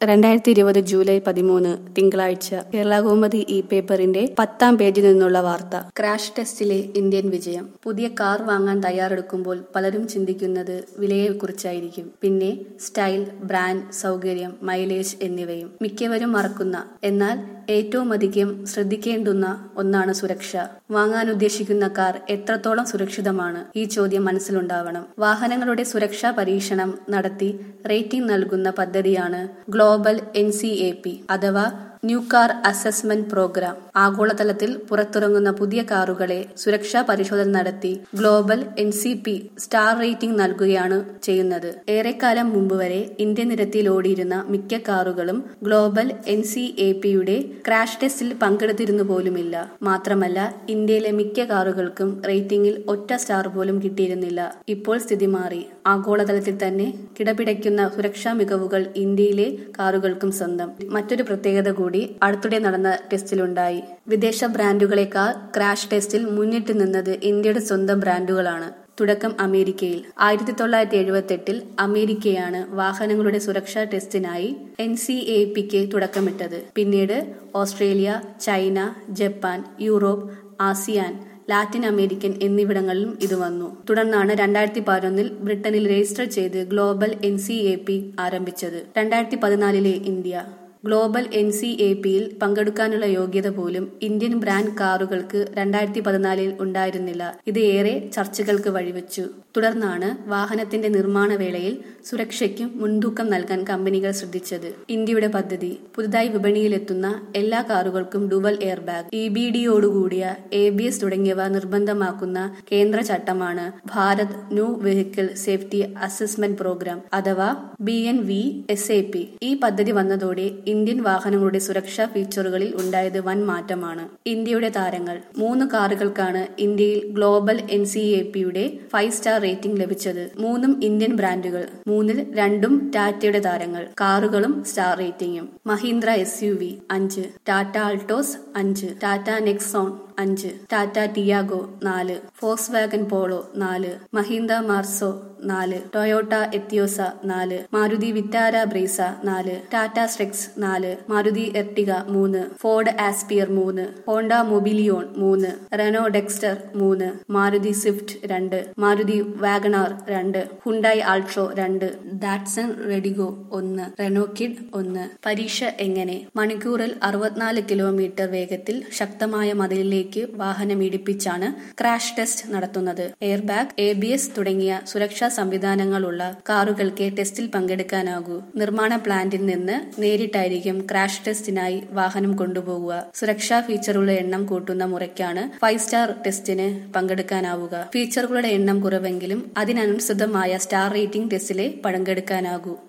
രണ്ടായിരത്തി ഇരുപത് ജൂലൈ പതിമൂന്ന് തിങ്കളാഴ്ച കേരളകൗമുദി ഇ പേപ്പറിന്റെ പത്താം പേജിൽ നിന്നുള്ള വാർത്ത ക്രാഷ് ടെസ്റ്റിലെ ഇന്ത്യൻ വിജയം പുതിയ കാർ വാങ്ങാൻ തയ്യാറെടുക്കുമ്പോൾ പലരും ചിന്തിക്കുന്നത് വിലയെക്കുറിച്ചായിരിക്കും പിന്നെ സ്റ്റൈൽ ബ്രാൻഡ് സൗകര്യം മൈലേജ് എന്നിവയും മിക്കവരും മറക്കുന്ന എന്നാൽ ഏറ്റവും അധികം ശ്രദ്ധിക്കേണ്ടുന്ന ഒന്നാണ് സുരക്ഷ വാങ്ങാൻ ഉദ്ദേശിക്കുന്ന കാർ എത്രത്തോളം സുരക്ഷിതമാണ് ഈ ചോദ്യം മനസ്സിലുണ്ടാവണം വാഹനങ്ങളുടെ സുരക്ഷാ പരീക്ഷണം നടത്തി റേറ്റിംഗ് നൽകുന്ന പദ്ധതിയാണ് global N C A P അഥവാ ന്യൂ കാർ അസസ്മെന്റ് പ്രോഗ്രാം ആഗോളതലത്തിൽ പുറത്തിറങ്ങുന്ന പുതിയ കാറുകളെ സുരക്ഷാ പരിശോധന നടത്തി global N C P star rating നൽകുകയാണ് ചെയ്യുന്നത് ഏറെക്കാലം മുമ്പ് വരെ ഇന്ത്യൻ നിരത്തിൽ ഓടിയിരുന്ന മിക്ക കാറുകളും ഗ്ലോബൽ എൻ സി എ പിയുടെ ക്രാഷ് ടെസ്റ്റിൽ പങ്കെടുത്തിരുന്നു പോലുമില്ല മാത്രമല്ല ഇന്ത്യയിലെ മിക്ക കാറുകൾക്കും റേറ്റിംഗിൽ ഒറ്റ സ്റ്റാർ പോലും കിട്ടിയിരുന്നില്ല ഇപ്പോൾ സ്ഥിതി മാറി ആഗോളതലത്തിൽ തന്നെ കിടപിടയ്ക്കുന്ന സുരക്ഷാ മികവുകൾ ഇന്ത്യയിലെ കാറുകൾക്കും സ്വന്തം മറ്റൊരു പ്രത്യേകത കൂടി അടുത്തിടെ നടന്ന ടെസ്റ്റിലുണ്ടായി വിദേശ ബ്രാൻഡുകളെക്കാൾ ക്രാഷ് ടെസ്റ്റിൽ മുന്നിട്ട് നിന്നത് ഇന്ത്യയുടെ സ്വന്തം ബ്രാൻഡുകളാണ് തുടക്കം അമേരിക്കയിൽ ആയിരത്തി തൊള്ളായിരത്തി എഴുപത്തി എട്ടിൽ അമേരിക്കയാണ് വാഹനങ്ങളുടെ സുരക്ഷാ ടെസ്റ്റിനായി എൻ സി എ പിക്ക് തുടക്കമിട്ടത് പിന്നീട് Australia China Japan Europe ASEAN Latin American എന്നിവിടങ്ങളിലും ഇത് വന്നു തുടർന്നാണ് രണ്ടായിരത്തി പതിനൊന്നിൽ ബ്രിട്ടനിൽ രജിസ്റ്റർ ചെയ്ത് global N C A P ആരംഭിച്ചത് രണ്ടായിരത്തി പതിനാലിലെ India global N C A പിയിൽ പങ്കെടുക്കാനുള്ള യോഗ്യത പോലും ഇന്ത്യൻ ബ്രാൻഡ് കാറുകൾക്ക് രണ്ടായിരത്തി പതിനാലിൽ ഉണ്ടായിരുന്നില്ല ഇത് ഏറെ ചർച്ചകൾക്ക് വഴിവെച്ചു തുടർന്നാണ് വാഹനത്തിന്റെ നിർമ്മാണ വേളയിൽ സുരക്ഷയ്ക്കും മുൻതൂക്കം നൽകാൻ കമ്പനികൾ ശ്രദ്ധിച്ചത് ഇന്ത്യയുടെ പദ്ധതി പുതുതായി വിപണിയിലെത്തുന്ന എല്ലാ കാറുകൾക്കും dual air bag E B ഡിയോടുകൂടിയ എ ബി എസ് തുടങ്ങിയവ നിർബന്ധമാക്കുന്ന കേന്ദ്ര ചട്ടമാണ് Bharat new vehicle safety assessment programme അഥവാ B N V S A P ഈ പദ്ധതി വന്നതോടെ ഇന്ത്യൻ വാഹനങ്ങളുടെ സുരക്ഷാ ഫീച്ചറുകളിൽ ഉണ്ടായത് വൻ മാറ്റമാണ് ഇന്ത്യയുടെ താരങ്ങൾ മൂന്ന് കാറുകൾക്കാണ് ഇന്ത്യയിൽ ഗ്ലോബൽ എൻ സി എ പിയുടെ ഫൈവ് സ്റ്റാർ റേറ്റിംഗ് ലഭിച്ചത് മൂന്നും ഇന്ത്യൻ ബ്രാൻഡുകൾ മൂന്നിൽ രണ്ടും ടാറ്റയുടെ താരങ്ങൾ കാറുകളും സ്റ്റാർ റേറ്റിംഗും മഹീന്ദ്ര എസ് യു വി അഞ്ച് ടാറ്റ ആൾട്ടോസ് അഞ്ച് ടാറ്റ നെക്സോൺ അഞ്ച് ടാറ്റ ടിയാഗോ നാല് ഫോക്സ് വാഗൻ പോളോ നാല് മഹീന്ദ്ര മാർസോ നാല് ടൊയോട്ട എത്തിയോസ നാല് മാരുതി വിറ്റാര ബ്രേസ നാല് ടാറ്റ സ്ട്രെക്സ് നാല് മാരുതി എർട്ടിക മൂന്ന് ഫോർഡ് ആസ്പിയർ മൂന്ന് ഹോണ്ട മൊബിലിയോൺ മൂന്ന് റെനോ ഡെക്സ്റ്റർ മൂന്ന് മാരുതി സ്വിഫ്റ്റ് രണ്ട് മാരുതി വാഗണാർ രണ്ട് ഹുണ്ടായി ആൾട്രോ രണ്ട് ദാറ്റ്സൺ റെഡിഗോ ഒന്ന് റെനോ കിഡ് ഒന്ന് പരീക്ഷ എങ്ങനെ മണിക്കൂറിൽ അറുപത്തിനാല് കിലോമീറ്റർ വേഗത്തിൽ ശക്തമായ മതിലിലേക്ക് വാഹനം ഇടിപ്പിച്ചാണ് ക്രാഷ് ടെസ്റ്റ് നടത്തുന്നത് air bag A B S തുടങ്ങിയ സുരക്ഷാ സംവിധാനങ്ങളുള്ള കാറുകൾക്ക് ടെസ്റ്റിൽ പങ്കെടുക്കാനാകൂ നിർമ്മാണ പ്ലാന്റിൽ നിന്ന് നേരിട്ടായിരിക്കും ക്രാഷ് ടെസ്റ്റിനായി വാഹനം കൊണ്ടുപോകുക സുരക്ഷാ ഫീച്ചറുള്ള എണ്ണം കൂട്ടുന്ന മുറയ്ക്കാണ് ഫൈവ് സ്റ്റാർ ടെസ്റ്റിന് പങ്കെടുക്കാനാവുക ഫീച്ചറുകളുടെ എണ്ണം കുറവെങ്കിലും അതിനനുസൃതമായ സ്റ്റാർ റേറ്റിംഗ് ടെസ്റ്റിലെ പങ്കെടുക്കാനാകൂ